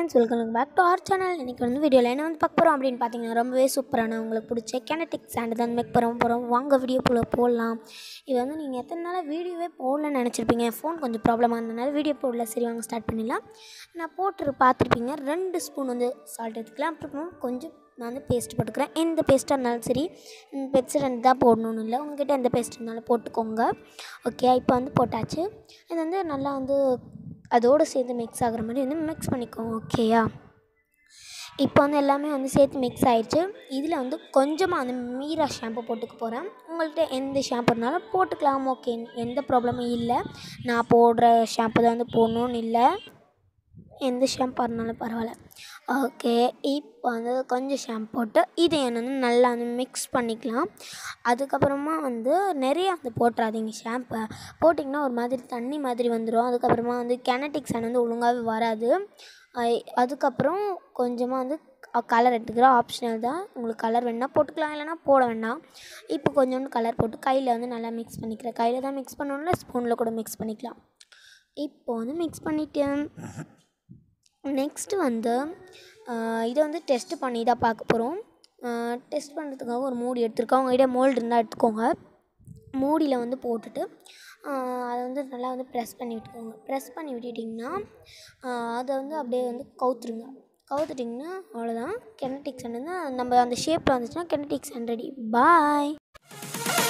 friends welcome back to our channel இன்றைக்கி வந்து வீடியோவில் என்ன வந்து பார்க்க போகிறோம் அப்படின்னு பார்த்தீங்கன்னா ரொம்பவே சூப்பரான உங்களுக்கு பிடிச்ச கினட்டிக் சாண்டு தான் மேக் போகிறோம் போகிறோம் வாங்க வீடியோ போல போடலாம் இது வந்து நீங்கள் எத்தனை நாளாக வீடியோவே போடலன்னு நினச்சிருப்பீங்க ஃபோன் கொஞ்சம் ப்ராப்ளமாக இருந்தனால வீடியோ போடல சரி வாங்க ஸ்டார்ட் பண்ணிடலாம் நான் போட்டு பார்த்துருப்பீங்க ரெண்டு ஸ்பூன் வந்து சால்ட் எடுத்துக்கலாம் அப்புறம் கொஞ்சம் நான் வந்து பேஸ்ட் போட்டுக்கிறேன் எந்த பேஸ்ட்டாக இருந்தாலும் சரி இந்த பெப்சி ரெண்டு தான் போடணும்னு இல்லை உங்ககிட்ட எந்த பேஸ்ட் இருந்தாலும் போட்டுக்கோங்க ஓகே இப்போ வந்து போட்டாச்சு இது வந்து நல்லா வந்து அதோடு சேர்ந்து மிக்ஸ் ஆகுற மாதிரி வந்து மிக்ஸ் பண்ணிக்கோங்க ஓகேயா இப்போ வந்து எல்லாமே வந்து சேர்த்து மிக்ஸ் ஆயிடுச்சு இதில் வந்து கொஞ்சமாக வந்து மீரா ஷாம்பு போட்டுக்க போகிறேன் உங்கள்கிட்ட எந்த ஷாம்பு இருந்தாலும் போட்டுக்கலாம் ஓகே எந்த ப்ராப்ளமும் இல்லை நான் போடுற ஷாம்பு தான் வந்து போடணும்னு இல்லை எந்த ஷாம்பாக இருந்தாலும் பரவாயில்ல ஓகே இப்போ வந்து கொஞ்சம் ஷாம்பு போட்டு இதை வந்து நல்லா வந்து மிக்ஸ் பண்ணிக்கலாம் அதுக்கப்புறமா வந்து நிறைய வந்து போட்டுறாதீங்க ஷாம்பை போட்டிங்கன்னா ஒரு மாதிரி தண்ணி மாதிரி வந்துடும் அதுக்கப்புறமா வந்து கெனட்டிக் சாண்ட் வந்து ஒழுங்காகவே வராது ஐ- அதுக்கப்புறம் கொஞ்சமாக வந்து கலர் எடுத்துக்கிறோம் ஆப்ஷனல் தான் உங்களுக்கு கலர் வேணால் போட்டுக்கலாம் இல்லைனா போட வேண்டாம் இப்போ கொஞ்சோண்டு கலர் போட்டு கையில் வந்து நல்லா மிக்ஸ் பண்ணிக்கிறேன் கையில் தான் மிக்ஸ் பண்ணணும்ல ஸ்பூனில் கூட மிக்ஸ் பண்ணிக்கலாம் இப்போ வந்து மிக்ஸ் பண்ணிட்டேன் நெக்ஸ்ட்டு வந்து ஆஹ் இதை வந்து டெஸ்ட் பண்ணி தான் பார்க்க போகிறோம் டெஸ்ட் பண்ணுறதுக்காக ஒரு மூடி எடுத்துருக்கோம் உங்கள்கிட்ட மோல்டு இருந்தால் எடுத்துக்கோங்க மூடியில் வந்து போட்டுட்டு ஆஹ் அதை வந்து நல்லா வந்து ப்ரெஸ் பண்ணி விட்டுக்கோங்க ப்ரெஸ் பண்ணி விட்டுட்டிங்கன்னா ஆஹ் அதை வந்து அப்படியே வந்து கவுத்துருங்க கவுத்துட்டிங்கன்னா அவ்வளோதான் கெனட்டிக் சாண்ட் வந்து நம்ம அந்த ஷேப்பில் வந்துச்சுன்னா கெனட்டிக் சாண்ட் ரெடி பாய்